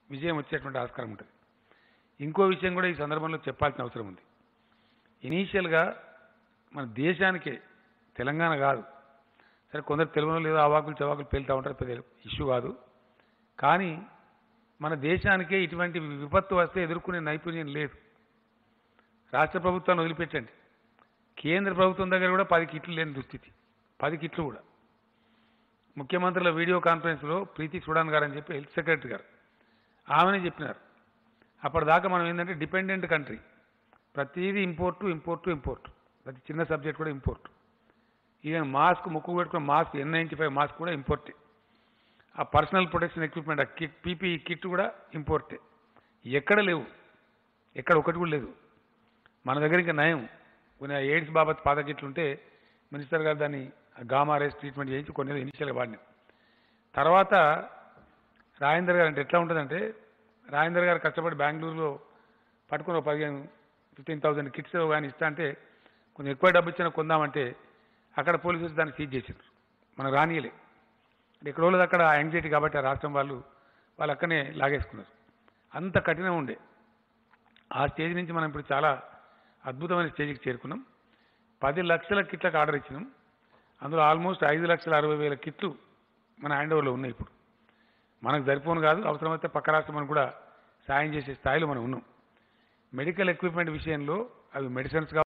విజయం వచ్చేటువంటి ఆస్కారం ఉంటుంది ఇంకో విషయం కూడా ఈ సందర్భంలో చెప్పాల్సిన అవసరం ఉంది ఇనీషియల్గా మన దేశానికే తెలంగాణ కాదు సరే కొందరు తెలుగులో లేదో అవాకులు చవాకులు పేలుతూ ఉంటారు పెద్ద ఇష్యూ కాదు కానీ మన దేశానికే ఇటువంటి విపత్తు వస్తే ఎదుర్కొనే నైపుణ్యం లేదు రాష్ట్ర ప్రభుత్వాన్ని వదిలిపెట్టండి కేంద్ర ప్రభుత్వం దగ్గర కూడా పది కిట్లు లేని దుస్థితి పది కిట్లు కూడా ముఖ్యమంత్రుల వీడియో కాన్ఫరెన్స్లో ప్రీతి సుడాన్ గారు అని చెప్పి హెల్త్ సెక్రటరీ గారు ఆమెనే చెప్పినారు అప్పటిదాకా మనం ఏంటంటే డిపెండెంట్ కంట్రీ ప్రతిదీ ఇంపోర్టు ఇంపోర్టు ఇంపోర్టు ప్రతి చిన్న సబ్జెక్ట్ కూడా ఇంపోర్ట్ ఈవెన్ మాస్క్ ముక్కు పెట్టుకున్న mask N ninety five mask కూడా ఇంపోర్టే ఆ పర్సనల్ ప్రొటెక్షన్ ఎక్విప్మెంట్ ఆ కిట్ పీపీ కిట్ కూడా ఇంపోర్టే ఎక్కడ లేవు ఎక్కడ ఒకటి కూడా లేదు మన దగ్గర ఇంకా నయం కొన్ని ఆ ఎయిడ్స్ బాబత్ పాత కిట్లు ఉంటే మినిస్టర్ గారు దాన్ని గామారేస్ ట్రీట్మెంట్ చేయించి కొన్ని ఇనిషియల్గా వాడినాం తర్వాత రాజేందర్ గారు అంటే ఎట్లా ఉంటుందంటే రాజేందర్ గారు కష్టపడి బెంగళూరులో పట్టుకుని ఒక పదిహేను ఫిఫ్టీన్ థౌసండ్ కిట్స్ కానీ ఇస్తా అంటే కొంచెం ఎక్కువ డబ్బు ఇచ్చినా కొందామంటే అక్కడ పోలీసులు దాన్ని సీజ్ చేశారు మనకు రానియలే ఎక్కడ వాళ్ళది అక్కడ యాంగ్జైటీ కాబట్టి ఆ రాష్ట్రం వాళ్ళు వాళ్ళు అక్కడనే లాగేసుకున్నారు అంత కఠినం ఉండే ఆ స్టేజ్ నుంచి మనం ఇప్పుడు చాలా అద్భుతమైన స్టేజ్కి చేరుకున్నాం పది లక్షల కిట్లకు ఆర్డర్ ఇచ్చినాం అందులో ఆల్మోస్ట్ ఐదు లక్షల అరవై వేల కిట్లు మన హ్యాండ్ ఓవర్లో ఉన్నాయి ఇప్పుడు మనకు సరిపోను కాదు అవసరమైతే పక్క రాష్ట్రం కూడా సాయం చేసే స్థాయిలో మనం ఉన్నాం మెడికల్ ఎక్విప్మెంట్ విషయంలో అవి మెడిసిన్స్